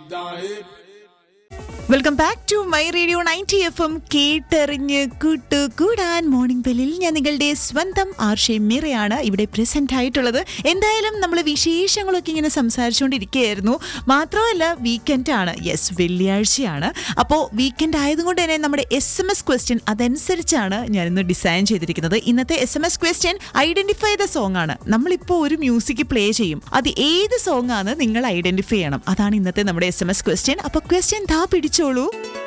welcome back to my radio ninety F M കേട്ടെറിഞ്ഞ് കൂട്ടു കൂടാൻ മോർണിംഗ് ബെല്ലിൽ ഞാൻ നിങ്ങളുടെ സ്വന്തം ആർഷെ മിറയാണ് ഇവിടെ പ്രസന്റ് ആയിട്ടുള്ളത് എന്തായാലും നമ്മൾ വിശേഷങ്ങളൊക്കെ ഇങ്ങനെ സംസാരിച്ചുകൊണ്ടിരിക്കുകയായിരുന്നു മാത്രമല്ല വീക്കെൻഡ് ആണ് യെസ് വെള്ളിയാഴ്ചയാണ് അപ്പോൾ വീക്കെൻഡ് ആയതുകൊണ്ട് തന്നെ നമ്മുടെ എസ് എം എസ് ക്വസ്റ്റ്യൻ അതനുസരിച്ചാണ് ഞാനിന്ന് ഡിസൈൻ ചെയ്തിരിക്കുന്നത് ഇന്നത്തെ S M S question identify the song ആണ് നമ്മളിപ്പോൾ ഒരു മ്യൂസിക് പ്ലേ ചെയ്യും അത് ഏത് സോങ് ആണ് നിങ്ങൾ ഐഡന്റിഫൈ ചെയ്യണം അതാണ് ഇന്നത്തെ നമ്മുടെ എസ് എം എസ് ക്വസ്റ്റ്യൻ അപ്പോൾ ക്വസ്റ്റ്യൻ താ പിടിച്ചോളൂ